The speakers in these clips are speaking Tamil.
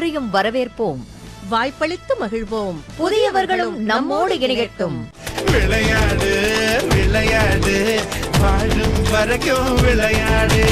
அனைவரையும் வரவேற்போம் வாய்ப்பளித்து மகிழ்வோம் புதியவர்களும் நம்மோடு இணையட்டும் விளையாடு விளையாடு வாழும் வரைக்கும் விளையாடு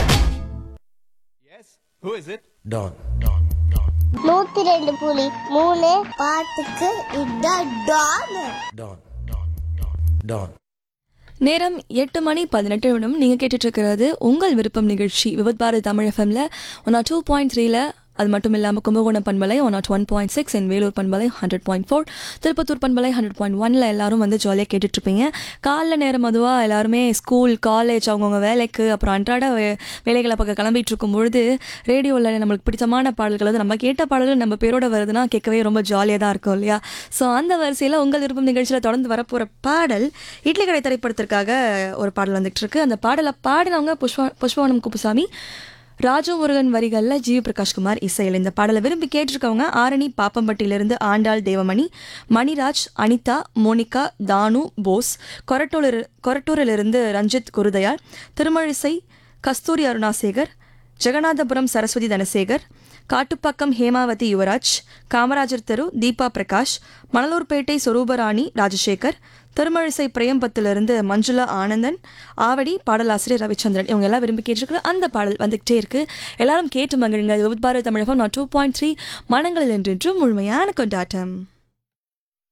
Who is it? Don. நூத்தி ரெண்டு புலி மூணு பாட்டுக்கு இதான் டான் Don. Don. நேரம் எட்டு மணி பதினெட்டு நிமிடம் நீங்கள் கேட்டுட்டு இருக்கிறது உங்கள் விருப்பம் நிகழ்ச்சி விவத் பாரதி தமிழ் எஃப்எம்ல ஒன் டூ பாயிண்ட் த்ரீல அது மட்டும் இல்லாமல் கும்பகோணம் பண்பலை one nought one point six and Vellore பண்பலை ஹண்ட்ரட் பாயிண்ட் ஃபோர் திருப்பத்தூர் பண்பலை ஹண்ட்ரட் பாயிண்ட் ஒன்ல எல்லாரும் வந்து ஜாலியாக கேட்டுட்ருப்பீங்க காலைல நேரம் அதுவாக எல்லாருமே ஸ்கூல் காலேஜ் அவங்கவுங்க வேலைக்கு அப்புறம் அன்றாட வே- வேலைகளை பக்கம் கிளம்பிட்டு இருக்கும் பொழுது ரேடியோவில் நம்மளுக்கு பிடித்தமான பாடல்கள் வந்து நம்ம கேட்ட பாடல்கள் நம்ம பேரோட வருதுன்னா கேட்கவே ரொம்ப ஜாலியாக தான் இருக்கும் இல்லையா ஸோ அந்த வரிசையில் உங்கள் விருப்பம் நிகழ்ச்சியில் தொடர்ந்து வரப்போகிற பாடல் இட்லி கடை திரைப்படத்திற்காக ஒரு பாடல் வந்துட்டு இருக்கு அந்த பாடலை பாடினவங்க புஷ்பா புஷ்பவனம் குப்புசாமி ராஜு முருகன் வரிகளில் ஜிவி பிரகாஷ்குமார் இசையில் இந்த பாடலை விரும்பி கேட்டிருக்கவங்க ஆரணி பாப்பம்பட்டியிலிருந்து ஆண்டாள் தேவமணி மணிராஜ் அனிதா மோனிகா தானு போஸ் கொரட்டூரில் கொரட்டூரிலிருந்து ரஞ்சித் குருதயாள் திருமழிசை கஸ்தூரி அருணாசேகர் ஜெகநாதபுரம் சரஸ்வதி தனசேகர் காட்டுப்பாக்கம் ஹேமாவதி யுவராஜ் காமராஜர் தெரு தீபா பிரகாஷ் மணலூர்பேட்டை சொரூபராணி ராஜசேகர் திருமழிசை பிரேம்பத்திலிருந்து மஞ்சுளா ஆனந்தன் ஆவடி பாடலாசிரியர் ரவிச்சந்திரன் இவங்க எல்லாம் விரும்பி கேட்டிருக்கிற அந்த பாடல் வந்துகிட்டே இருக்கு எல்லாரும் கேட்டு மகிழுங்க விபத் பாரத் தமிழகம் நான் டூ பாயிண்ட் த்ரீ மனங்களில் என்றென்றும் முழுமையான கொண்டாட்டம்